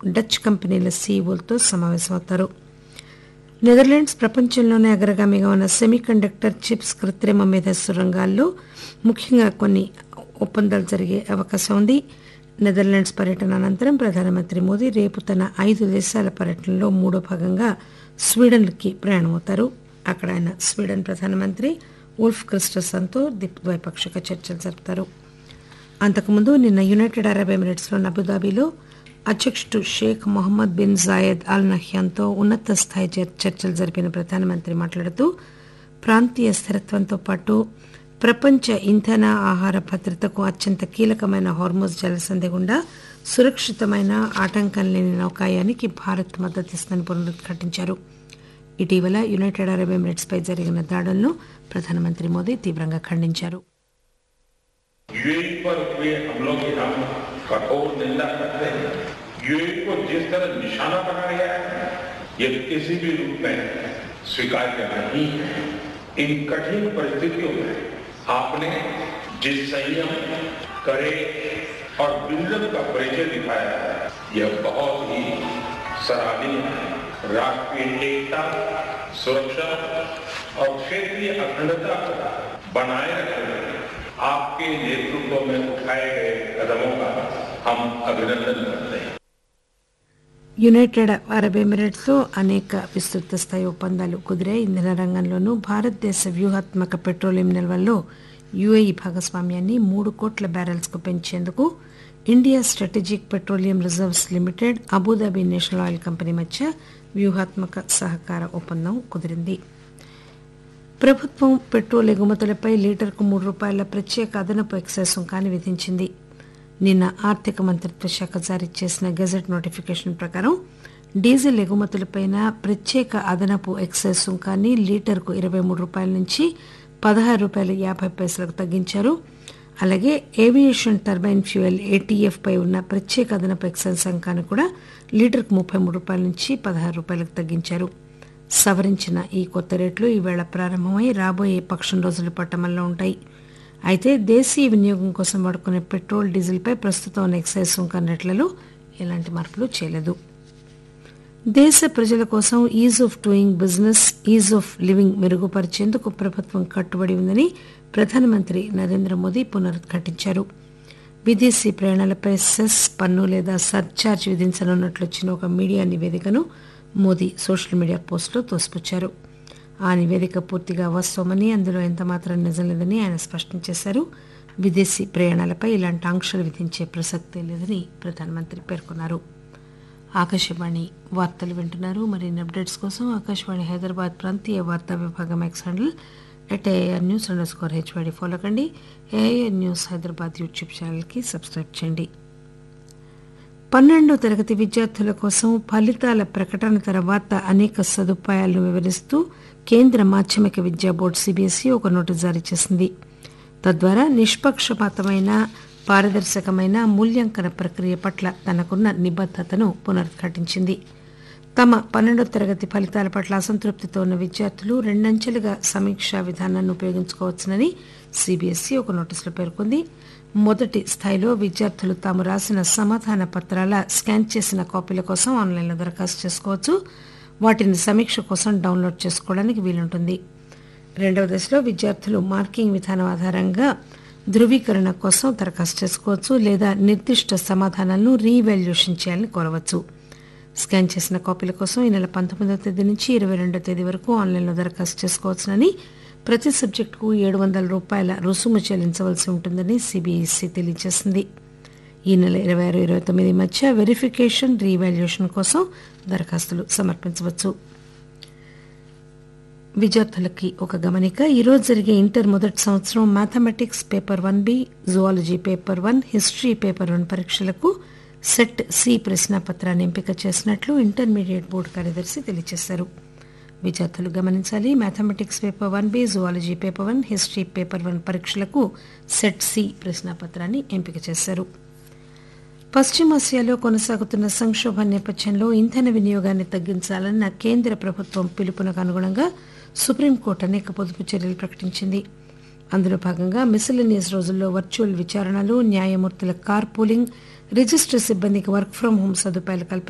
Dutch కంపెనీల సీఈఓలతో సమావేశమవుతారు Netherlands ప్రపంచంలోనే అగ్రగామిగా ఉన్న సెమీ కండక్టర్ చిప్స్ కృత్రిమ మేధస్సు రంగాల్లో ముఖ్యంగా కొన్ని ఒప్పందాలు జరిగే అవకాశం ఉంది నెదర్లాండ్స్ పర్యటన అనంతరం ప్రధానమంత్రి మోదీ రేపు తన ఐదు దేశాల పర్యటనలో మూడో భాగంగా స్వీడన్కి ప్రయాణమవుతారు అక్కడ ఆయన స్వీడన్ ప్రధానమంత్రి ఉల్ఫ్ క్రిస్టసన్తో ద్వైపాక్షిక చర్చలు జరుపుతారు అంతకుముందు నిన్న యునైటెడ్ అరబ్ ఎమిరేట్స్లోని అబుదాబిలో అధ్యక్షుడు Sheikh Mohammed bin Zayed Al నహ్యాన్తో ఉన్నత స్థాయి చర్చలు జరిపిన ప్రధానమంత్రి మాట్లాడుతూ ప్రాంతీయ స్థిరత్వంతో పాటు ప్రపంచ ఇంధన ఆహార భద్రతకు అత్యంత కీలకమైన హార్మోజ్ జలసంధి గుండా సురక్షితమైన ఆటంకం లేని నౌకాయానికి భారత్ మద్దతిస్తుందని పునరుద్ఘాటించారు ఇటీవల యునైటెడ్ అరబ్ ఎమిరేట్స్ పై జరిగిన దాడులను ప్రధానమంత్రి మోదీ తీవ్రంగా ఖండించారు यूएई पर हुए हमलों की हम कठोर निंदा करते हैं यूएई को जिस तरह निशाना बनाया गया है ये किसी भी रूप में स्वीकार्य नहीं है इन कठिन परिस्थितियों में आपने जिस संयम करे और विजन का परिचय दिखाया है यह बहुत ही सराहनीय है राष्ट्रीय एकता सुरक्षा और क्षेत्रीय अखंडता को बनाए रखने आपके नेतृत्व में उठाए गए कदमों का हम अभिनंदन करते हैं యునైటెడ్ అరబ్ ఎమిరేట్స్ లో అనేక విస్తృత స్థాయి ఒప్పందాలు కుదిరాయి ఇంధన రంగంలోనూ భారతదేశ వ్యూహాత్మక పెట్రోలియం నిల్వల్లో యుఏఈ భాగస్వామ్యాన్ని మూడు కోట్ల బ్యారెల్స్ కు పెంచేందుకు India strategic petroleum reserves limited Abu Dhabi national oil company మధ్య వ్యూహాత్మక సహకార ఒప్పందం కుదిరింది ప్రభుత్వం పెట్రోల్ ఎగుమతులపై లీటర్కు మూడు రూపాయల ప్రత్యేక అదనపు ఎక్సైజ్ సుంకాన్ని విధించింది నిన్న ఆర్థిక మంత్రిత్వ శాఖ జారీ చేసిన గెజెట్ నోటిఫికేషన్ ప్రకారం డీజిల్ ఎగుమతులపై ప్రత్యేక అదనపు ఎక్సైజ్ సుంకాన్ని లీటర్కు ఇరవై మూడు రూపాయల నుంచి పదహారు రూపాయల యాభై పైసలకు తగ్గించారు అలాగే ఏవియేషన్ టర్బైన్ ఫ్యూయల్ ఏటీఎఫ్ పై ఉన్న ప్రత్యేక అదనపు ఎక్సైజ్ సుంకాన్ని కూడా లీటర్కు ముప్పై మూడు రూపాయల నుంచి పదహారు రూపాయలకు తగ్గించారు సవరించిన ఈ కొత్త రేట్లు ఈవేళ ప్రారంభమై రాబోయే పక్షం రోజుల పాటు అమల్లో ఉంటాయి అయితే దేశీయ వినియోగం కోసం వాడుకునే పెట్రోల్ డీజిల్పై ప్రస్తుతం ఉన్న ఎక్సైజ్ సుంకం రేట్లలో ఎలాంటి మార్పులు చేయలేదు దేశ ప్రజల కోసం ease of doing business ease of living మెరుగుపరిచేందుకు ప్రభుత్వం కట్టుబడి ఉందని ప్రధానమంత్రి నరేంద్ర మోదీ పునరుద్ఘాటించారు విదేశీ ప్రయాణాలపై సెస్ పన్ను లేదా సర్ఛార్జ్ విధించనున్నట్లు వచ్చిన ఒక మీడియా నివేదికను మోదీ సోషల్ మీడియా పోస్టులో తోసిపుచ్చారు ఆ నివేదిక పూర్తిగా వాస్తవమని అందులో ఎంతమాత్రం నిజం లేదని ఆయన స్పష్టం చేశారు విదేశీ ప్రయాణాలపై ఇలాంటి ఆంక్షలు విధించే ప్రసక్తే లేదని ప్రధానమంత్రి పేర్కొన్నారు ఆకాశవాణి వార్తలు వింటున్నారు మరిన్ని అప్డేట్స్ కోసం ఆకాశవాణి హైదరాబాద్ ప్రాంతీయ వార్తా విభాగం X handle at AR news underscore HYD follow కండి ఏఆర్ న్యూస్ హైదరాబాద్ యూట్యూబ్ ఛానల్కి సబ్స్క్రైబ్ చేయండి పన్నెండో తరగతి విద్యార్థుల కోసం ఫలితాల ప్రకటన తర్వాత అనేక సదుపాయాలను వివరిస్తూ కేంద్ర మాధ్యమిక విద్యా బోర్డు సిబిఎస్ఈ ఒక నోటీసు జారీ చేసింది తద్వారా నిష్పక్షపాతమైన పారదర్శకమైన మూల్యాంకన ప్రక్రియ పట్ల తనకున్న నిబద్దతను పునరుద్ఘాటించింది తమ పన్నెండో తరగతి ఫలితాల పట్ల అసంతృప్తితో ఉన్న విద్యార్థులు రెండంచెలుగా సమీక్షా విధానాన్ని ఉపయోగించుకోవచ్చునని సిబిఎస్ఈ ఒక నోటీసులో పేర్కొంది మొదటి స్థాయిలో విద్యార్థులు తాము రాసిన సమాధాన పత్రాల స్కాన్ చేసిన కాపీల కోసం ఆన్లైన్లో దరఖాస్తు చేసుకోవచ్చు వాటిని సమీక్ష కోసం డౌన్లోడ్ చేసుకోవడానికి వీలుంటుంది రెండవ దశలో విద్యార్థులు మార్కింగ్ విధానం ఆధారంగా ధృవీకరణ కోసం దరఖాస్తు చేసుకోవచ్చు లేదా నిర్దిష్ట సమాధానాలను రీవాల్యుయేషన్ చేయాలని కోరవచ్చు స్కాన్ చేసిన కాపీల కోసం ఈ నెల పంతొమ్మిదవ తేదీ నుంచి ఇరవై రెండవ తేదీ వరకు ఆన్లైన్లో దరఖాస్తు చేసుకోవచ్చునని ప్రతి సబ్జెక్టుకు ఏడు వందల రూపాయల రుసుము చెల్లించవలసి ఉంటుందని సిబిఎస్ఈ తెలియజేసింది ఈ నెల ఇరవై ఆరు ఇరవై తొమ్మిది మధ్య వెరిఫికేషన్ రీవాల్యుయేషన్ కోసం దరఖాస్తులు సమర్పించవచ్చు విద్యార్థులకి ఒక గమనిక ఈరోజు జరిగే ఇంటర్ మొదటి సంవత్సరం mathematics paper one B zoology paper one history paper one పరీక్షలకు సెట్ సి ప్రశ్నాపత్రాన్ని ఎంపిక చేసినట్లు ఇంటర్మీడియట్ బోర్డు కార్యదర్శి తెలియజేశారు విద్యార్థులు గమనించాలి mathematics paper one B zoology paper one history paper one పరీక్షలకు సెట్ సి ప్రశ్నాపత్రాన్ని ఎంపిక చేశారు పశ్చిమాసియాలో కొనసాగుతున్న సంక్షోభం నేపథ్యంలో ఇంధన వినియోగాన్ని తగ్గించాలన్న కేంద్ర ప్రభుత్వం పిలుపునకు అనుగుణంగా సుప్రీంకోర్టు అనేక పొదుపు చర్యలు ప్రకటించింది అందులో భాగంగా మిసిలినియస్ రోజుల్లో వర్చువల్ విచారణలు న్యాయమూర్తుల కార్ పూలింగ్ రిజిస్టర్ సిబ్బందికి వర్క్ ఫ్రం హోం సదుపాయాలు కల్పించారు